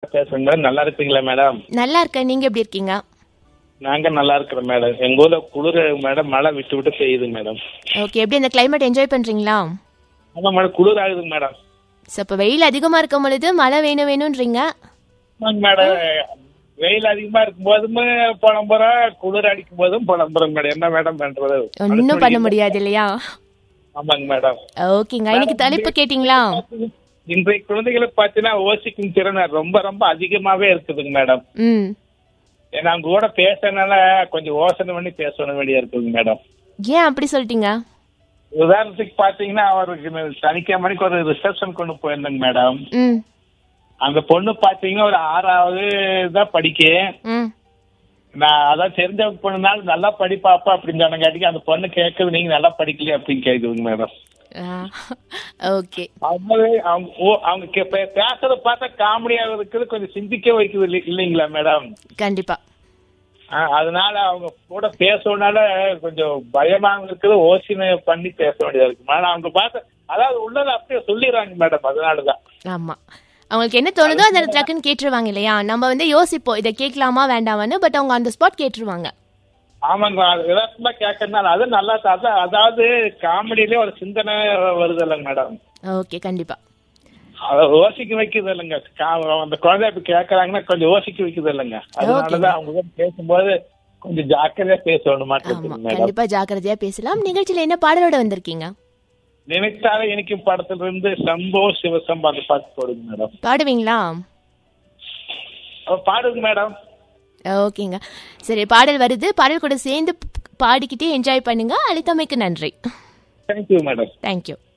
பேசுறேன் மேடம் நல்லா இருக்கீங்களா மேடம் நல்லா இருக்கேன் நீங்க எப்படி இருக்கீங்க நாங்க நல்லா இருக்கிறோம் மேடம் எங்க ஊர்ல குளிர் மேடம் மழை விட்டு விட்டு பெய்யுது மேடம் ஓகே எப்படி இந்த climate என்ஜாய் பண்றீங்களா ஆமா மேடம் குளிர் ஆகுதுங்க மேடம் ஸோ இப்போ வெயில் அதிகமா இருக்கும் பொழுது மழை வேணும் வேணும்ன்றீங்க ஆமாங்க மேடம் வெயில் அதிகமா இருக்கும் போதும் புலம்புறோம் குளிர் அடிக்கும் போதும் புலம்புறோம் மேடம் என்ன மேடம் பண்றது ஒன்றும் பண்ண முடியாது இல்லையா ஆமாங்க மேடம் ஓகேங்க இன்னைக்கு தலைப்பு கேட்டிங்களா இன்றைய குழந்தைகளை பார்த்தீங்கன்னா யோசிக்கும் திறன் ரொம்ப ரொம்ப அதிகமாவே இருக்குதுங்க மேடம் ம் ஏன்னா அவங்க கூட பேசுறதுனால கொஞ்சம் யோசனை பண்ணி பேசணும் வேண்டியா இருக்குதுங்க மேடம் ஏன் அப்படி சொல்லிட்டீங்க உதாரணத்துக்கு பாத்தீங்கன்னா அவருக்கு சனிக்கிழமை மணிக்கு ஒரு ரிசப்ஷன் கொண்டு போயிருந்தேங்க மேடம் ம் அந்த பொண்ணு பாத்தீங்கன்னா ஒரு ஆறாவது தான் படிக்க ம் நான் அதான் தெரிஞ்ச பொண்ணுனால நல்லா படிப்பாப்பா அப்படின்னு சொன்னங்காட்டிக்கு அந்த பொண்ணு கேட்குது நீங்க நல்லா படிக்கலையே அப்படின்னு கேக்குதுங்க மேடம் ஓகே அவங்க அவங்க ஓ அவங்க கே- பே- பேசுறத பார்த்தா காமெடியா இருக்குது கொஞ்சம் சிந்திக்க வைக்குது இல்லை- இல்லைங்களா மேடம் கண்டிப்பா ஆ, அதனால அவங்க கூட பேசுறதுனால கொஞ்சம் பயமாவும் இருக்குது ஓசினை பண்ணி பேச வேண்டியதா இருக்கு மேடம் அவங்க பார்த்து அதாவது உள்ளதை அப்படியே சொல்லிடுறாங்க மேடம் அதனாலதான் ஆமா அவங்களுக்கு என்ன தோணுதோ அந்த டக்குன்னு கேட்டுருவாங்க இல்லையா நம்ம வந்து யோசிப்போம் இதை கேட்கலாமா வேண்டாமான்னு பட் அவங்க அந்த ஸ்பாட் கேட்டுருவாங்க ஆமாங்க அது யதார்த்தமா கேட்கறதுனால அது நல்லா தான். அதான் அதாவது காமெடியிலே ஒரு சிந்தனை வருது இல்லைங்க மேடம் ஓகே கண்டிப்பா அதை யோசிக்க வைக்குது இல்லைங்க கா- அந்த குழந்தை இப்ப கேட்கறாங்கன்னா கொஞ்சம் யோசிக்க வைக்குது இல்லைங்க அதனாலதான் அவங்க கூட பேசும்போது கொஞ்சம் ஜாக்கிரதையா பேசணும் ஆமா மாட்டேங்குது மேடம் கண்டிப்பா ஜாக்கிரதையா பேசலாம் நிகழ்ச்சியில என்ன பாடலோட வந்திருக்கீங்க நினைத்தாலே இனிக்கும் படத்துல இருந்து சம்போ சிவசம்போ அந்த பாட்டு போடுங்க மேடம் பாடுவீங்களா அப்ப பாடுங்க மேடம் ஓகேங்க சரி பாடல் வருது பாடல் கூட சேர்ந்து பாடிக்கிட்டே என்ஜாய் பண்ணுங்க அளித்தமைக்கு நன்றி தேங்க்யூ மேடம் தேங்க்யூ